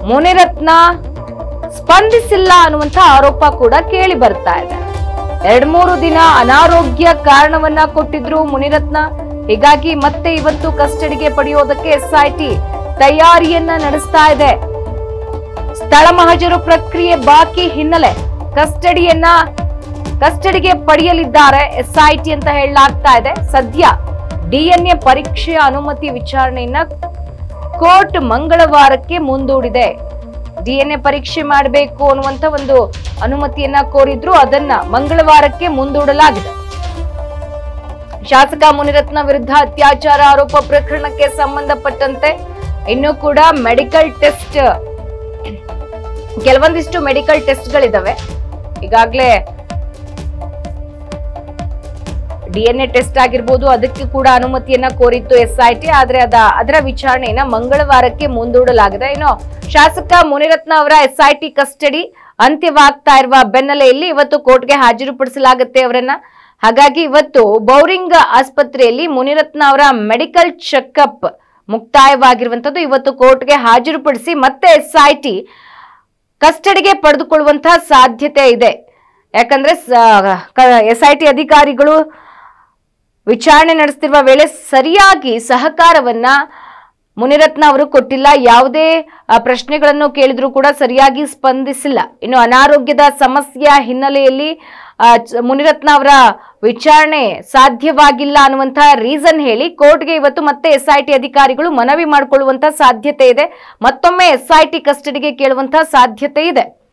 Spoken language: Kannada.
ಮುನಿರತ್ನ ಸ್ಪಂದಿಸಿಲ್ಲ ಅನ್ನುವಂತ ಆರೋಪ ಕೂಡ ಕೇಳಿ ಬರ್ತಾ ಇದೆ ಎರಡ್ ಮೂರು ದಿನ ಅನಾರೋಗ್ಯ ಕಾರಣವನ್ನ ಕೊಟ್ಟಿದ್ರು ಮುನಿರತ್ನ ಹೀಗಾಗಿ ಮತ್ತೆ ಇವತ್ತು ಕಸ್ಟಡಿಗೆ ಪಡೆಯೋದಕ್ಕೆ ಎಸ್ಐಟಿ ತಯಾರಿಯನ್ನ ನಡೆಸ್ತಾ ಇದೆ ಸ್ಥಳ ಮಹಜರು ಪ್ರಕ್ರಿಯೆ ಬಾಕಿ ಹಿನ್ನೆಲೆ ಕಸ್ಟಡಿಯನ್ನ ಕಸ್ಟಡಿಗೆ ಪಡೆಯಲಿದ್ದಾರೆ ಎಸ್ಐಟಿ ಅಂತ ಹೇಳಲಾಗ್ತಾ ಇದೆ ಸದ್ಯ ಡಿಎನ್ಎ ಪರೀಕ್ಷೆಯ ಅನುಮತಿ ವಿಚಾರಣೆಯನ್ನ ಕೋರ್ಟ್ ಮಂಗಳವಾರಕ್ಕೆ ಮುಂದೂಡಿದೆ ಡಿಎನ್ಎ ಪರೀಕ್ಷೆ ಮಾಡಬೇಕು ಅನ್ನುವಂತ ಒಂದು ಅನುಮತಿಯನ್ನ ಕೋರಿದ್ರು ಅದನ್ನ ಮಂಗಳವಾರಕ್ಕೆ ಮುಂದೂಡಲಾಗಿದೆ ಶಾಸಕ ಮುನಿರತ್ನ ವಿರುದ್ಧ ಅತ್ಯಾಚಾರ ಆರೋಪ ಪ್ರಕರಣಕ್ಕೆ ಸಂಬಂಧಪಟ್ಟಂತೆ ಇನ್ನೂ ಕೂಡ ಮೆಡಿಕಲ್ ಟೆಸ್ಟ್ ಕೆಲವೊಂದಿಷ್ಟು ಮೆಡಿಕಲ್ ಟೆಸ್ಟ್ಗಳಿದಾವೆ ಈಗಾಗಲೇ ಡಿಎನ್ಎ ಟೆಸ್ಟ್ ಆಗಿರ್ಬೋದು ಅದಕ್ಕೆ ಕೂಡ ಅನುಮತಿಯನ್ನ ಕೋರಿತ್ತು ಎಸ್ಐಟಿ ಆದ್ರೆ ಅದ ಅದರ ವಿಚಾರಣೆಯನ್ನ ಮಂಗಳವಾರಕ್ಕೆ ಮುಂದೂಡಲಾಗಿದೆ ಇನ್ನು ಶಾಸಕ ಮುನಿರತ್ನ ಅವರ ಎಸ್ಐಟಿ ಕಸ್ಟಡಿ ಅಂತ್ಯವಾಗ್ತಾ ಇರುವ ಬೆನ್ನಲೆಯಲ್ಲಿ ಇವತ್ತು ಕೋರ್ಟ್ಗೆ ಹಾಜರುಪಡಿಸಲಾಗುತ್ತೆ ಅವರನ್ನ ಹಾಗಾಗಿ ಇವತ್ತು ಬೌರಿಂಗ್ ಆಸ್ಪತ್ರೆಯಲ್ಲಿ ಮುನಿರತ್ನ ಅವರ ಮೆಡಿಕಲ್ ಚೆಕ್ಅಪ್ ಮುಕ್ತಾಯವಾಗಿರುವಂತದ್ದು ಇವತ್ತು ಕೋರ್ಟ್ಗೆ ಹಾಜರುಪಡಿಸಿ ಮತ್ತೆ ಎಸ್ಐಟಿ ಕಸ್ಟಡಿಗೆ ಪಡೆದುಕೊಳ್ಳುವಂತಹ ಸಾಧ್ಯತೆ ಇದೆ ಯಾಕಂದ್ರೆ ಎಸ್ಐಟಿ ಅಧಿಕಾರಿಗಳು ವಿಚಾರಣೆ ನಡೆಸ್ತಿರುವ ವೇಳೆ ಸರಿಯಾಗಿ ಸಹಕಾರವನ್ನ ಮುನಿರತ್ನ ಅವರು ಕೊಟ್ಟಿಲ್ಲ ಯಾವುದೇ ಆ, ಪ್ರಶ್ನೆಗಳನ್ನು ಕೇಳಿದ್ರು ಕೂಡ ಸರಿಯಾಗಿ ಸ್ಪಂದಿಸಿಲ್ಲ ಇನ್ನು ಅನಾರೋಗ್ಯದ ಸಮಸ್ಯೆಯ ಹಿನ್ನೆಲೆಯಲ್ಲಿ ಆ, ಚ- ಮುನಿರತ್ನ ಅವರ ವಿಚಾರಣೆ ಸಾಧ್ಯವಾಗಿಲ್ಲ ಅನ್ನುವಂತಹ ರೀಸನ್ ಹೇಳಿ ಕೋರ್ಟ್ಗೆ ಇವತ್ತು ಮತ್ತೆ ಎಸ್ಐಟಿ ಅಧಿಕಾರಿಗಳು ಮನವಿ ಮಾಡಿಕೊಳ್ಳುವಂತ ಸಾಧ್ಯತೆ ಇದೆ ಮತ್ತೊಮ್ಮೆ ಎಸ್ಐಟಿ ಕಸ್ಟಡಿಗೆ ಕೇಳುವಂತಹ ಸಾಧ್ಯತೆ ಇದೆ